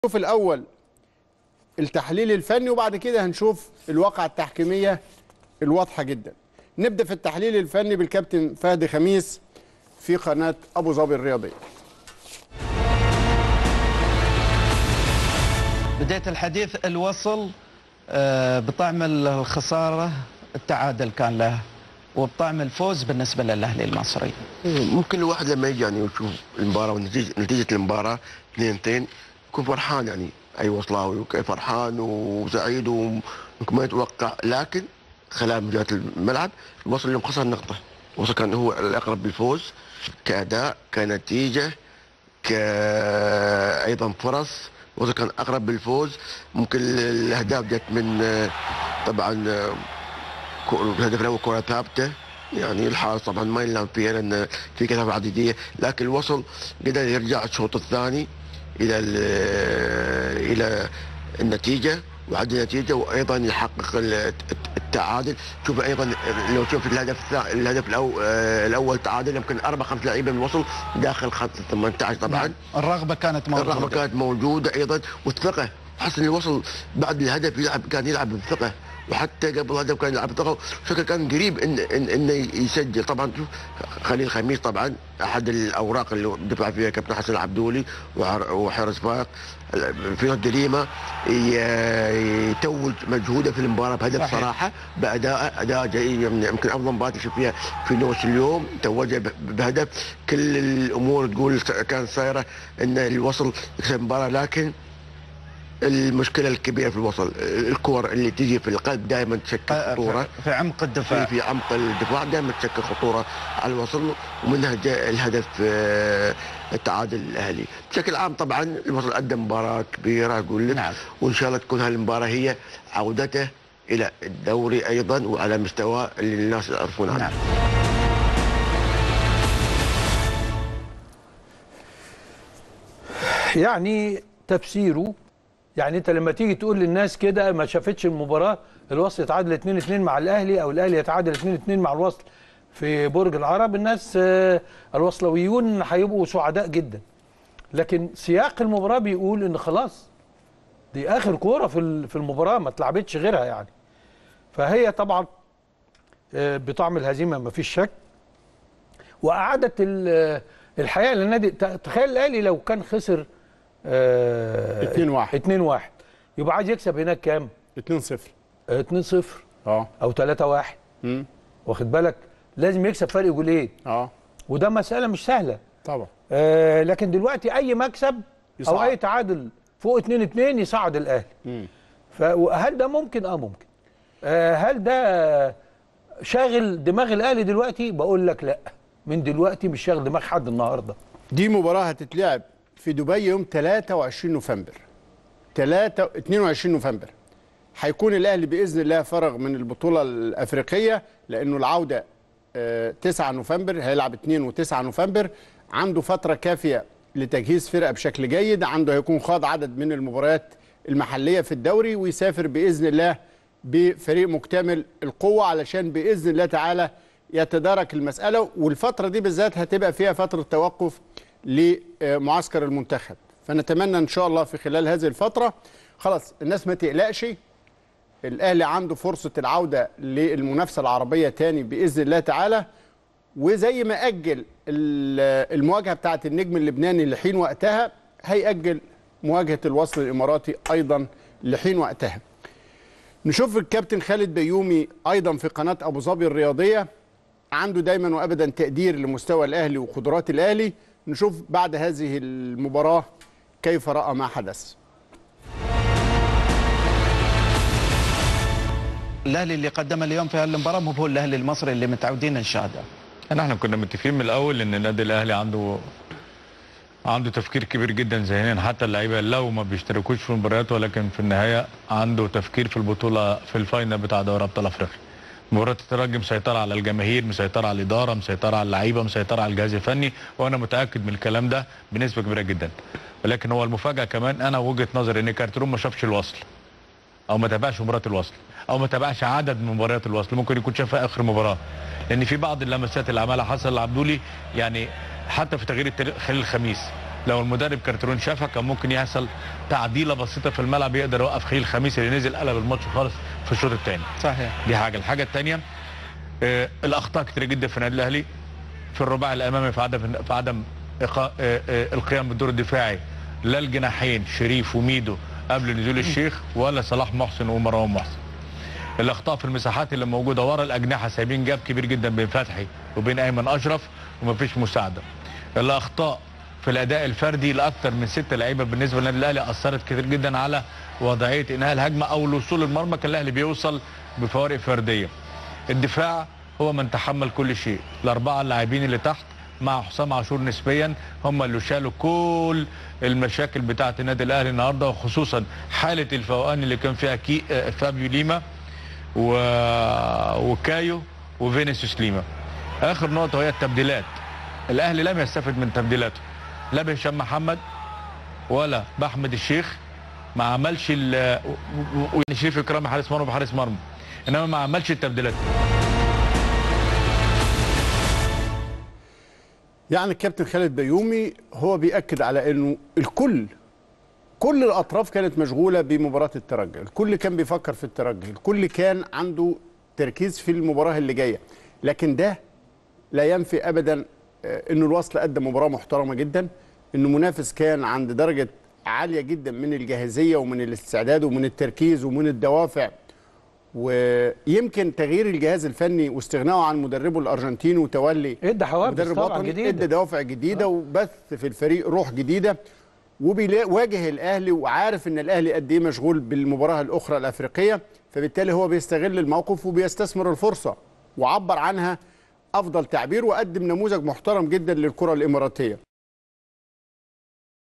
نشوف الاول التحليل الفني وبعد كده هنشوف الواقعة التحكيمية الواضحة جدا نبدأ في التحليل الفني بالكابتن فهد خميس في قناة أبو ظبي الرياضية بداية الحديث الوصل آه، بطعم الخسارة التعادل كان له وبطعم الفوز بالنسبة للأهلي المصري ممكن الواحد لما يجي يعني ويشوف المباراه ونتيجه نتيجه المباراه 2 2 يكون فرحان يعني اي وصلاوي وكيف فرحان وسعيد وممكن ما يتوقع لكن خلال مجال الملعب الوصل اليوم خسر نقطه الوصل كان هو الاقرب بالفوز كاداء كنتيجه كايضا فرص الوصل كان اقرب بالفوز ممكن الاهداف جت من آه، طبعا آه، كو- الهدف الاول كره ثابته يعني الحارس طبعا ما يلام فيها لان في كثافه عدديه لكن الوصل قدر يرجع الشوط الثاني الى ال- الى النتيجه وعد النتيجه وايضا يحقق ال- التعادل شوف ايضا لو شوف الهدف الثا- الهدف الأو- الاول تعادل يمكن اربع خمس لعيبه من الوصل داخل خط 18 طبعا الرغبة كانت موجودة الرغبه كانت موجوده ايضا والثقه حسن الوصل بعد الهدف يلعب كان يلعب بثقه وحتى قبل الهدف كان يلعب بثقه بشكل كان قريب ان ان انه يسجل طبعا شوف خليل خميس طبعا احد الاوراق اللي دفع فيها كابتن حسن العبدولي وحر- وحارس فاق في دريمه ي- يتوج مجهوده في المباراه بهدف صحيح. صراحه باداء اداء جيد يعني يمكن افضل مباراه تشوف فيها في نوش اليوم توجه ب- بهدف كل الامور تقول س- كان صايره ان الوصل يكسب المباراه لكن المشكله الكبيره في الوصل الكور اللي تجي في القلب دائما تشكل آه، خطوره في- في عمق في الدفاع في عمق الدفاع دائما تشكل خطوره على الوصل ومنها جاء الهدف آه، التعادل الاهلي بشكل عام طبعا الوصل ادى مباراه كبيره اقول لك نعم. وان شاء الله تكون هالمباراه هي عودته الى الدوري ايضا وعلى مستوى اللي الناس يعرفون عنه نعم يعني تفسيره يعني انت لما تيجي تقول للناس كده ما شافتش المباراه الوصل يتعادل 2 2 مع الاهلي او الاهلي يتعادل 2 2 مع الوصل في برج العرب الناس آه، الوصلويون هيبقوا سعداء جدا لكن سياق المباراه بيقول ان خلاص دي اخر كوره في ال- في المباراه ما اتلعبتش غيرها يعني فهي طبعا آه، بطعم الهزيمه ما فيش شك واعادت ال- الحياه للنادي ت- تخيل الاهلي لو كان خسر 2-1. 2 1 يبقى عايز يكسب هناك كام 2-0 2 0 اه او 3 1 مم. واخد بالك لازم يكسب فرق جولين اه وده مساله مش سهله طبعا آه لكن دلوقتي اي مكسب او يصعد. اي تعادل فوق 2 2 يصعد الاهلي مم. فهل ده ممكن اه ممكن آه هل ده شاغل دماغ الاهلي دلوقتي بقول لك لا من دلوقتي مش شاغل دماغ حد النهارده دي مباراة هتتلعب في دبي يوم 23 نوفمبر 3 22 نوفمبر هيكون الاهلي باذن الله فرغ من البطوله الافريقيه لانه العوده آه، 9 نوفمبر هيلعب 2 و9 نوفمبر عنده فتره كافيه لتجهيز فرقه بشكل جيد عنده هيكون خاض عدد من المباريات المحليه في الدوري ويسافر باذن الله بفريق مكتمل القوه علشان باذن الله تعالى يتدارك المساله والفتره دي بالذات هتبقى فيها فتره توقف لمعسكر المنتخب فنتمنى ان شاء الله في خلال هذه الفتره خلاص الناس ما تقلقش الاهلي عنده فرصه العوده للمنافسه العربيه تاني باذن الله تعالى وزي ما اجل ال- المواجهه بتاعه النجم اللبناني لحين وقتها هيأجل مواجهه الوصل الاماراتي ايضا لحين وقتها نشوف الكابتن خالد بيومي ايضا في قناه ابو ظبي الرياضيه عنده دايما وابدا تقدير لمستوى الاهلي وقدرات الاهلي نشوف بعد هذه المباراه كيف راى ما حدث الاهلي اللي قدم اليوم في هالمباراه مو هو الاهلي المصري اللي متعودين نشاهده احنا كنا متفقين من الاول ان النادي الاهلي عنده عنده تفكير كبير جدا ذهنيا حتى اللعيبه لو ما بيشتركوش في المباريات ولكن في النهايه عنده تفكير في البطوله في الفاينل بتاع دوري ابطال افريقيا مباراة الترجي مسيطرة على الجماهير مسيطرة على الإدارة مسيطرة على اللعيبة مسيطرة على الجهاز الفني وأنا متأكد من الكلام ده بنسبة كبيرة جدا ولكن هو المفاجأة كمان أنا وجهة نظري إن كارترون ما شافش الوصل او ما تابعش مباراه الوصل او ما تابعش عدد من مباريات الوصل ممكن يكون شافها اخر مباراه لان في بعض اللمسات اللي عملها حسن العبدولي يعني حتى في تغيير التاريخ خليل الخميس لو المدرب كارترون شافها كان ممكن يحصل تعديله بسيطه في الملعب يقدر يوقف خليل خميس اللي نزل قلب الماتش خالص في الشوط الثاني صحيح دي حاجه الحاجه الثانيه آه الاخطاء كتير جدا في النادي الاهلي في الرباعي الامامي في عدم في عدم إقا- آه آه القيام بالدور الدفاعي لا الجناحين شريف وميدو قبل نزول الشيخ ولا صلاح محسن ومروان محسن الاخطاء في المساحات اللي موجوده ورا الاجنحه سايبين جاب كبير جدا بين فتحي وبين ايمن اشرف ومفيش مساعده الاخطاء في الاداء الفردي لاكثر من ست لعيبه بالنسبه للنادي الاهلي اثرت كتير جدا على وضعيه انهاء الهجمه او الوصول للمرمى كان الاهلي بيوصل بفوارق فرديه الدفاع هو من تحمل كل شيء الاربعه اللاعبين اللي تحت مع حسام عاشور نسبيا هم اللي شالوا كل المشاكل بتاعه النادي الاهلي النهارده وخصوصا حاله الفوقان اللي كان فيها كي آه، فابيو ليما و... وكايو وفينيسيوس ليما اخر نقطه وهي التبديلات الاهلي لم يستفد من تبديلاته لا بهشام محمد ولا باحمد الشيخ ما عملش ال و- و- وشريف اكرامي حارس مرمى بحارس مرمى انما ما عملش التبديلات يعني الكابتن خالد بيومي هو بيأكد على انه الكل كل الاطراف كانت مشغوله بمباراه الترجي الكل كان بيفكر في الترجي الكل كان عنده تركيز في المباراه اللي جايه لكن ده لا ينفي ابدا آه، انه الوصل قدم مباراه محترمه جدا انه منافس كان عند درجه عاليه جدا من الجاهزيه ومن الاستعداد ومن التركيز ومن الدوافع ويمكن تغيير الجهاز الفني واستغنائه عن مدربه الارجنتيني وتولي ادى حوافز مدرب طبعا وطني جديده ادى دوافع جديده وبث في الفريق روح جديده وبيواجه الاهلي وعارف ان الاهلي قد ايه مشغول بالمباراه الاخرى الافريقيه فبالتالي هو بيستغل الموقف وبيستثمر الفرصه وعبر عنها افضل تعبير وقدم نموذج محترم جدا للكره الاماراتيه